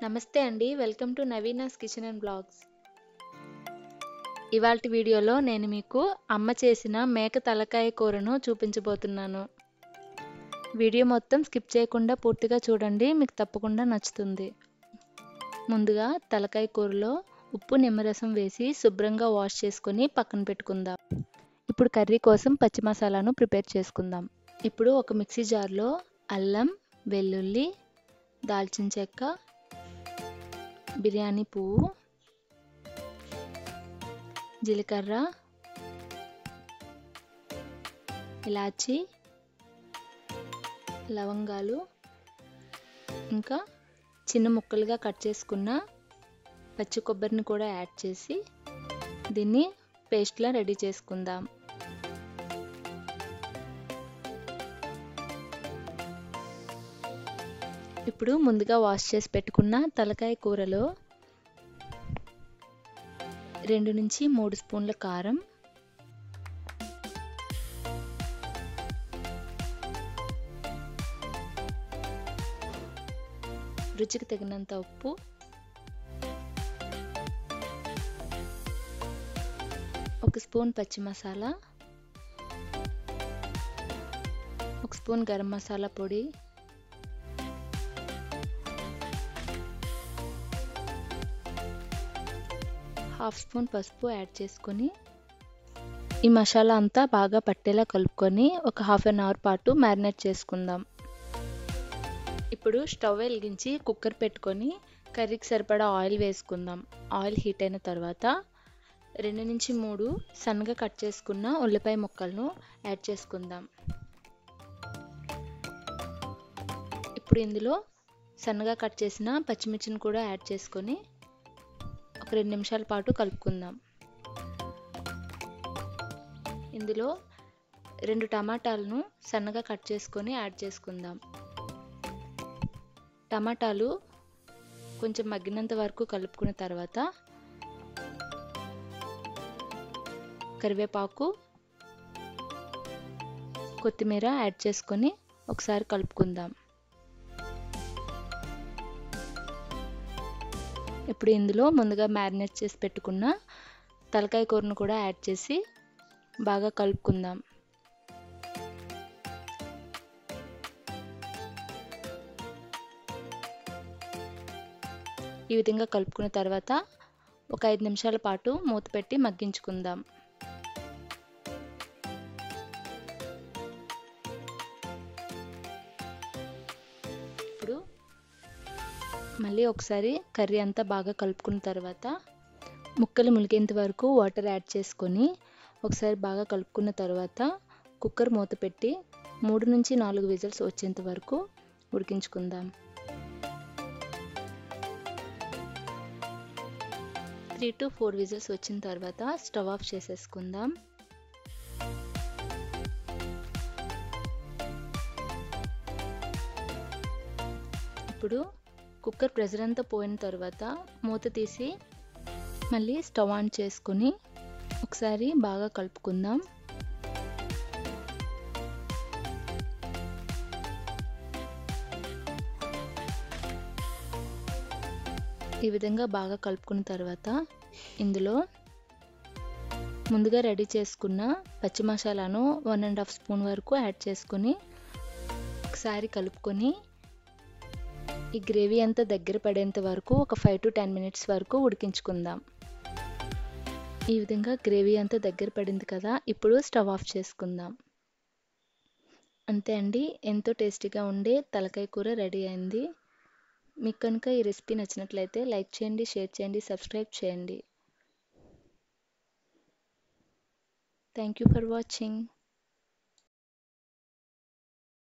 నమస్తే అండి welcome to Naveena's kitchen and blogs ఇవాళ వీడియోలో నేను మీకు అమ్మ చేసిన మేక తలకాయ కూరను చూపించబోతున్నాను వీడియో మొత్తం స్కిప్ చేయకుండా పూర్తిగా చూడండి మీకు తప్పకుండా నచ్చుతుంది ముందుగా తలకాయ కూరలో ఉప్పు నిమ్మరసం వేసి శుభ్రంగా వాష్ చేసుకొని పక్కన పెట్టుకుందాం ఇప్పుడు కర్రీ కోసం పచ్చి మసాలాను ప్రిపేర్ చేసుకుందాం ఇప్పుడు ఒక మిక్సీ జార్లో అల్లం వెల్లుల్లి దాల్చిన చెక్క బిర్యానీ పువ్వు జీలకర్ర ఇలాచి లవంగాలు ఇంకా చిన్న ముక్కలుగా కట్ చేసుకున్న పచ్చి కొబ్బరిని కూడా యాడ్ చేసి దీన్ని పేస్ట్లా రెడీ చేసుకుందాం ఇప్పుడు ముందుగా వాష్ చేసి పెట్టుకున్న తలకాయ కూరలో రెండు నుంచి మూడు స్పూన్ల కారం రుచికి తగినంత ఉప్పు ఒక స్పూన్ పచ్చి మసాలా ఒక స్పూన్ గరం మసాలా పొడి హాఫ్ స్పూన్ పసుపు యాడ్ చేసుకొని ఈ మసాలా అంతా బాగా పట్టేలా కలుపుకొని ఒక హాఫ్ అన్ అవర్ పాటు మ్యారినేట్ చేసుకుందాం ఇప్పుడు స్టవ్ వెలిగించి కుక్కర్ పెట్టుకొని కర్రీకి సరిపడా ఆయిల్ వేసుకుందాం ఆయిల్ హీట్ అయిన తర్వాత రెండు నుంచి మూడు సన్నగా కట్ చేసుకున్న ఉల్లిపాయ ముక్కలను యాడ్ చేసుకుందాం ఇప్పుడు ఇందులో సన్నగా కట్ చేసిన పచ్చిమిర్చిని కూడా యాడ్ చేసుకొని ఒక రెండు నిమిషాల పాటు కలుపుకుందాం ఇందులో రెండు టమాటాలను సన్నగా కట్ చేసుకొని యాడ్ చేసుకుందాం టమాటాలు కొంచెం మగ్గినంత వరకు కలుపుకున్న తర్వాత కరివేపాకు కొత్తిమీర యాడ్ చేసుకొని ఒకసారి కలుపుకుందాం ఇప్పుడు ఇందులో ముందుగా మ్యారినేట్ చేసి పెట్టుకున్న తలకాయ కూరను కూడా యాడ్ చేసి బాగా కలుపుకుందాం ఈ విధంగా కలుపుకున్న తర్వాత ఒక ఐదు నిమిషాల పాటు మూత పెట్టి మగ్గించుకుందాం ఇప్పుడు మళ్ళీ ఒకసారి కర్రీ అంతా బాగా కలుపుకున్న తర్వాత ముక్కలు ములిగేంత వరకు వాటర్ యాడ్ చేసుకొని ఒకసారి బాగా కలుపుకున్న తర్వాత కుక్కర్ మూత పెట్టి మూడు నుంచి నాలుగు విజిల్స్ వచ్చేంత వరకు ఉడికించుకుందాం త్రీ టు ఫోర్ విజిల్స్ వచ్చిన తర్వాత స్టవ్ ఆఫ్ చేసేసుకుందాం ఇప్పుడు కుక్కర్ ప్రెజర్ అంతా పోయిన తర్వాత మూత తీసి మళ్ళీ స్టవ్ ఆన్ చేసుకొని ఒకసారి బాగా కలుపుకుందాం ఈ విధంగా బాగా కలుపుకున్న తర్వాత ఇందులో ముందుగా రెడీ చేసుకున్న పచ్చి మసాలాను వన్ అండ్ హాఫ్ స్పూన్ వరకు యాడ్ చేసుకొని ఒకసారి కలుపుకొని ఈ గ్రేవీ అంతా దగ్గర పడేంత వరకు ఒక ఫైవ్ టు టెన్ మినిట్స్ వరకు ఉడికించుకుందాం ఈ విధంగా గ్రేవీ అంతా దగ్గర పడింది కదా ఇప్పుడు స్టవ్ ఆఫ్ చేసుకుందాం అంతే అండి ఎంతో టేస్టీగా ఉండే తలకాయ కూర రెడీ అయింది మీకు కనుక ఈ రెసిపీ నచ్చినట్లయితే లైక్ చేయండి షేర్ చేయండి సబ్స్క్రైబ్ చేయండి థ్యాంక్ యూ ఫర్ వాచింగ్